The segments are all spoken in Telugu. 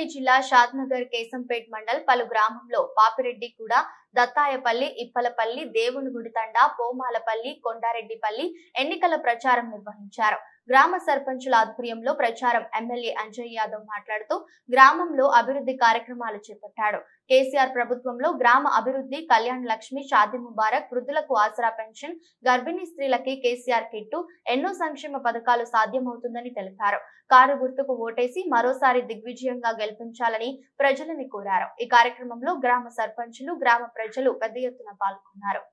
రంగారెడ్డి జిల్లా షాద్నగర్ కేశంపేట్ మండల్ పలు గ్రామంలో పాపిరెడ్డి కూడా దత్తాయపల్లి ఇప్పలపల్లి దేవునిగుడి తండ పోమాలపల్లి కొండారెడ్డిపల్లి ఎన్నికల ప్రచారం నిర్వహించారు గ్రామ సర్పంచుల ఆధ్వర్యంలో ప్రచారం ఎమ్మెల్యే అంజయ్ యాదవ్ మాట్లాడుతూ గ్రామంలో అభివృద్ధి కార్యక్రమాలు చేపట్టాడు కేసీఆర్ ప్రభుత్వంలో గ్రామ అభివృద్ధి కళ్యాణ్ లక్ష్మి షాదీ ముబారక్ వృద్ధులకు ఆసరా పెన్షన్ గర్భిణీ స్త్రీలకి కేసీఆర్ కిట్టు ఎన్నో సంక్షేమ పథకాలు సాధ్యమవుతుందని తెలిపారు కారు గుర్తుకు ఓటేసి మరోసారి దిగ్విజయంగా గెలిపించాలని ప్రజలని కోరారు ఈ కార్యక్రమంలో గ్రామ సర్పంచులు గ్రామ ప్రజలు పెద్ద ఎత్తున పాల్గొన్నారు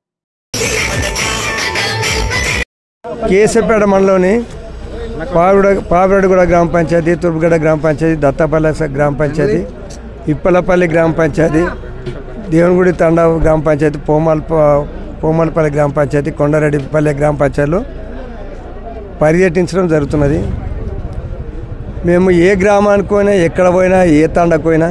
కేసీపేట మండలంలోని పావిడ పావిడగూడ గ్రామ పంచాయతీ తూర్పుగడ గ్రామ పంచాయతీ దత్తపల్లి స- గ్రామ పంచాయతీ ఇప్పలపల్లి గ్రామ పంచాయతీ దేవునిగుడి తండా గ్రామ పంచాయతీ పోమాల పోమాలపల్లి గ్రామ పంచాయతీ కొండారెడ్డిపల్లి గ్రామ పంచాయతీలో పర్యటించడం జరుగుతున్నది మేము ఏ గ్రామానికి పోయినా ఎక్కడ పోయినా ఏ తండకు పోయినా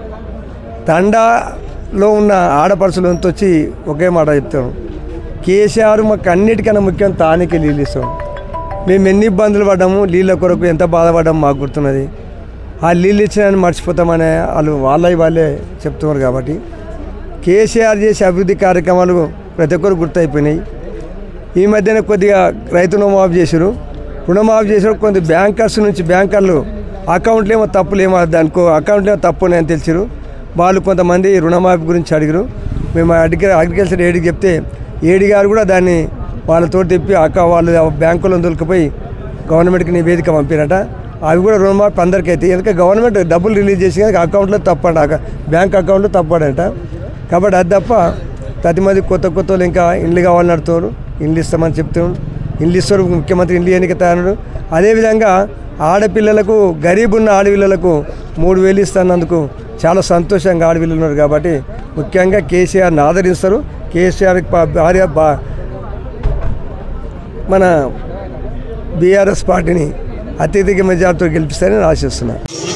తండాలో ఉన్న ఆడపడుచులంతా వచ్చి ఒకే మాట చెప్తాం కేసీఆర్ మాకు అన్నిటికన్నా ముఖ్యం తానికి నీళ్ళు ఇస్తాం మేము ఎన్ని ఇబ్బందులు పడ్డాము నీళ్ళ కొరకు ఎంత బాధపడ్డాము మాకు గుర్తున్నది ఆ నీళ్ళు ఇచ్చినా మర్చిపోతామనే వాళ్ళు వాళ్ళ వాళ్ళే చెప్తున్నారు కాబట్టి కేసీఆర్ చేసే అభివృద్ధి కార్యక్రమాలు ప్రతి ఒక్కరు గుర్తయిపోయినాయి ఈ మధ్యన కొద్దిగా రైతు రుణమాఫీ చేశారు రుణమాఫీ చేసిన కొంత బ్యాంకర్స్ నుంచి బ్యాంకర్లు అకౌంట్లు ఏమో తప్పులు ఏమో దానికో అకౌంట్లో ఏమో తప్పు ఉన్నాయని తెలిసారు వాళ్ళు కొంతమంది రుణమాఫీ గురించి అడిగారు మేము అగ్రి అగ్రికల్చర్ ఏడికి చెప్తే ఏడి గారు కూడా దాన్ని వాళ్ళతో తెప్పి అక్క వాళ్ళు బ్యాంకులో దొరికిపోయి గవర్నమెంట్కి నివేదిక పంపినట అవి కూడా రుణమాఫీ అందరికీ అయితే ఎందుకంటే గవర్నమెంట్ డబ్బులు రిలీజ్ చేసి కానీ అకౌంట్లో తప్పంట అక- బ్యాంక్ అకౌంట్లో తప్పడంట కాబట్టి అది తప్ప ప్రతి మంది కొత్త కొత్త వాళ్ళు ఇంకా ఇండ్లు కావాలని అడుగుతారు ఇండ్లు ఇస్తామని చెప్తున్నాం ఇండ్లు ఇస్తారు ముఖ్యమంత్రి ఇండ్లు ఎన్నిక తయారు అదేవిధంగా ఆడపిల్లలకు గరీబ్ ఉన్న ఆడపిల్లలకు మూడు వేలు ఇస్తున్నందుకు చాలా సంతోషంగా ఆడపిల్లలు ఉన్నారు కాబట్టి ముఖ్యంగా కేసీఆర్ని ఆదరిస్తారు కేసీఆర్ ప- భార్య బా మన బీఆర్ఎస్ పార్టీని అత్యధిక మెజార్టీతో గెలిపిస్తారని ఆశిస్తున్నాను